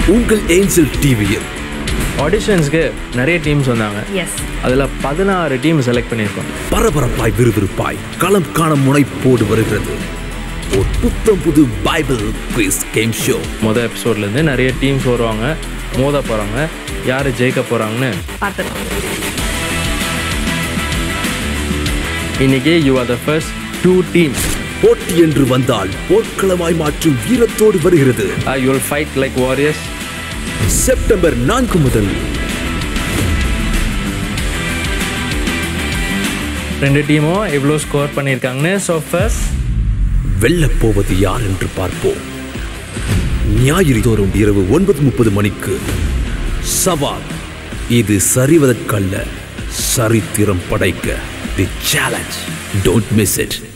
உங்கள் ஏஞ்சல் டிவியில் ஆடிஷன்ஸ்க்கு நிறைய டீம்ஸ் வந்தாங்க எஸ் அதில் பதினாறு டீம் செலக்ட் பண்ணியிருக்கோம் பரபரப்பாய் விறுவிறுப்பாய் களம் காண முனைப்போடு வருகிறது ஒரு புத்தம் புது பைபிள் குவிஸ் கேம் ஷோ மொதல் எபிசோட்லேருந்து நிறைய டீம்ஸ் வருவாங்க மோத போகிறாங்க யார் ஜெயிக்க போகிறாங்கன்னு பார்த்துருக்கோம் இன்னைக்கு you are the first two teams போட்டி என்று வந்தால் போர்க்களமாய் மாற்றும் வீரத்தோடு வருகிறது you will fight like warriors September நான்கு முதல் ரெண்டு டீமும் எவ்வளோ ஸ்கோர் பண்ணியிருக்காங்கன்னு ஸோ ஃபர்ஸ்ட் வெல்லப் போவது யார் என்று பார்ப்போம் ஞாயிறு தோறும் இரவு ஒன்பது முப்பது மணிக்கு சவால் இது சரிவதற்கல்ல சரித்திரம் படைக்க the challenge don't miss it